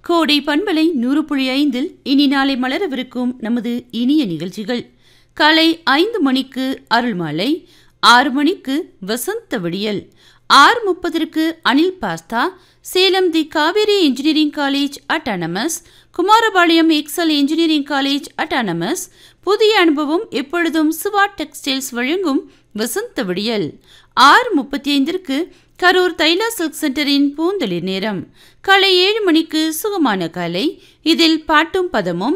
கோடை பண்பலை நூறு புள்ளி ஐந்தில் இனி நாளை மலரவிருக்கும் நமது இனிய நிகழ்ச்சிகள் காலை ஐந்து மணிக்கு அருள்மாலை ஆறு மணிக்கு வசந்த விடியல் ஆறு முப்பதற்கு Anil pasta Salem the Kaveri engineering college autonomous Kumarapalayam Excel engineering college autonomous புதிய அனுபவம் எப்பொழுதும் சிவா டெக்ஸ்டைல்ஸ் வழங்கும் வசந்த விடியல் ஆறு முப்பத்தி ஐந்திற்கு கரூர் தைலா சில்க் சென்டரின் பூந்தளிர் நேரம் காலை ஏழு மணிக்கு சுகமான காலை இதில் பாட்டும் பதமும்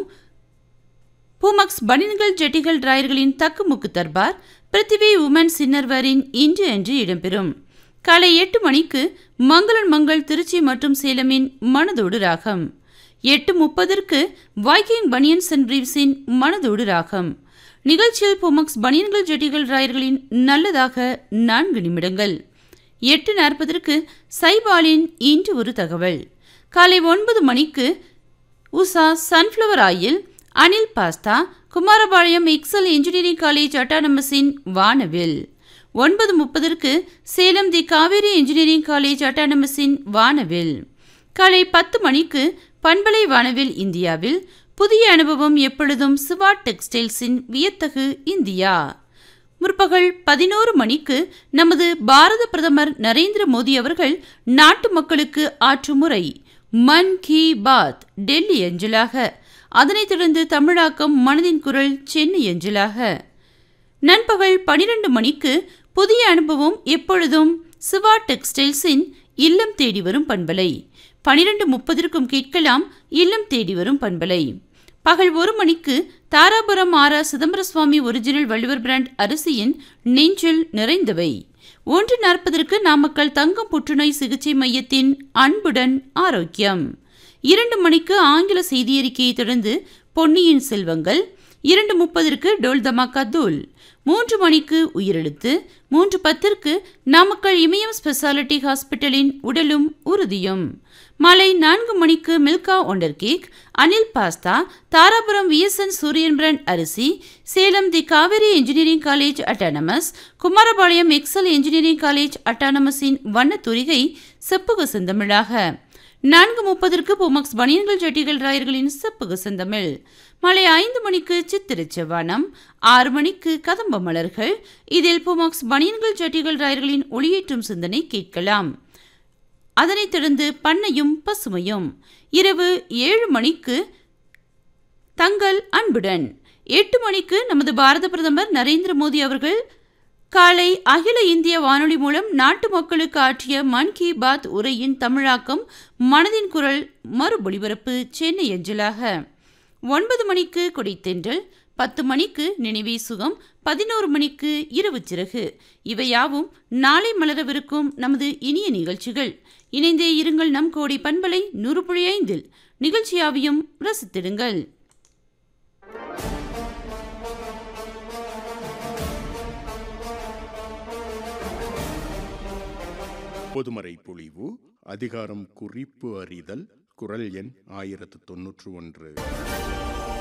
பூமக்ஸ் பனின்கள் ஜெட்டிகள் டிராயர்களின் தக்குமுக்கு தர்பார் பிருத்திவி உமன்ஸ் இன்னர்வரின் இன்று என்று இடம்பெறும் காலை எட்டு மணிக்கு மங்களன் மங்கள் திருச்சி மற்றும் சேலமின் மனதோடு ராகம் எட்டு முப்பதற்கு வைக்கிங் பனியன்ஸ் அண்ட் பிரீவ்ஸின் மனதோடு ராகம் நிகழ்ச்சியில் புமக்ஸ் பனியன்கள் ஜெட்டிகள் ராயர்களின் நல்லதாக நான்கு நிமிடங்கள் எட்டு நாற்பதற்கு சைபாலின் இன்று ஒரு தகவல் காலை ஒன்பது மணிக்கு Usha sunflower oil Anil pasta Kumarapalayam Excel engineering college அட்டானமஸின் வானவில் ஒன்பது முப்பதற்கு Salem the Kaveri engineering college அட்டானமஸின் வானவில் காலை பத்து மணிக்கு பண்பலை வானவில் இந்தியாவில் புதிய அனுபவம் எப்பொழுதும் சிவா டெக்ஸ்டைல்ஸின் வியத்தகு இந்தியா முற்பகல் பதினோரு மணிக்கு நமது பாரத பிரதமர் நரேந்திர மோடி அவர்கள் நாட்டு மக்களுக்கு ஆற்றும் முறை மன் கி பாத் டெல்லி அஞ்சலாக அதனைத் தொடர்ந்து தமிழாக்கம் மனதின் குரல் சென்னை அஞ்சலாக நண்பகல் பனிரெண்டு மணிக்கு புதிய அனுபவம் எப்பொழுதும் சிவா டெக்ஸ்டைல்ஸின் இல்லம் தேடி வரும் பண்பலை பனிரெண்டு முப்பதற்கும் கேட்கலாம் இல்லம் தேடி வரும் பண்பலை பகல் ஒரு மணிக்கு தாராபுரம் ஆரா சிதம்பர சுவாமி ஒரிஜினல் வள்ளுவர் பிராண்ட் அரிசியின் நெஞ்சில் நிறைந்தவை ஒன்று நாற்பதற்கு நாமக்கல் தங்கம் புற்றுநோய் சிகிச்சை மையத்தின் அன்புடன் ஆரோக்கியம் இரண்டு மணிக்கு ஆங்கில செய்தியறிக்கையை தொடர்ந்து பொன்னியின் செல்வங்கள் இரண்டு முப்பதற்கு டோல் தமாக்கா தூள் மூன்று மணிக்கு உயிரெழுத்து மூன்று பத்திற்கு நாமக்கல் இமயம் ஸ்பெஷாலிட்டி ஹாஸ்பிட்டலின் உடலும் உறுதியும் மாலை நான்கு மணிக்கு Milka wonder cake Anil pasta Dharapuram V S N Suriyan brand அரிசி Salem the Kaveri engineering college autonomous Kumarapalayam Excel engineering college அட்டானமஸின் வண்ணத்துரிகை செப்புக செந்தமிழாக நான்கு முப்பதற்கு புமக்ஸ் பனியன்கள் ஜட்டிகள் ராயர்களின் செப்புக செந்தமிழ் மாலை ஐந்து மணிக்கு சித்திரச் செவ்வானம் ஆறு மணிக்கு கதம்ப மலர்கள் இதில் புமக்ஸ் பனியன்கள் ஜட்டிகள் ராயர்களின் ஒளியேற்றும் சிந்தனை கேட்கலாம் அதனைத் தொடர்ந்து பண்ணையும் பசுமையும் இரவு ஏழு மணிக்கு தங்கள் அன்புடன் எட்டு மணிக்கு நமது பாரத பிரதமர் நரேந்திர மோடி அவர்கள் காலை அகில இந்திய வானொலி மூலம் நாட்டு மக்களுக்கு ஆற்றிய மன் கி பாத் உரையின் தமிழாக்கம் மனதின் குரல் மறுபொலிபரப்பு சென்னை அஞ்சலாக ஒன்பது மணிக்கு கொடைத்தென்றல் பத்து மணிக்கு நினைவே சுகம் பதினோரு மணிக்கு இரவு சிறகு இவையாவும் நாளை மலரவிருக்கும் நமது இனிய நிகழ்ச்சிகள் இணைந்தே இருங்கள் நம் கோடி பண்பலை நூறு புள்ளி ஐந்தில் நிகழ்ச்சியாவையும் ரசித்திடுங்கள் பொதுமறை பொழிவு அதிகாரம் குறிப்பு அறிதல் குரல் எண் ஆயிரத்து தொன்னூற்று ஒன்று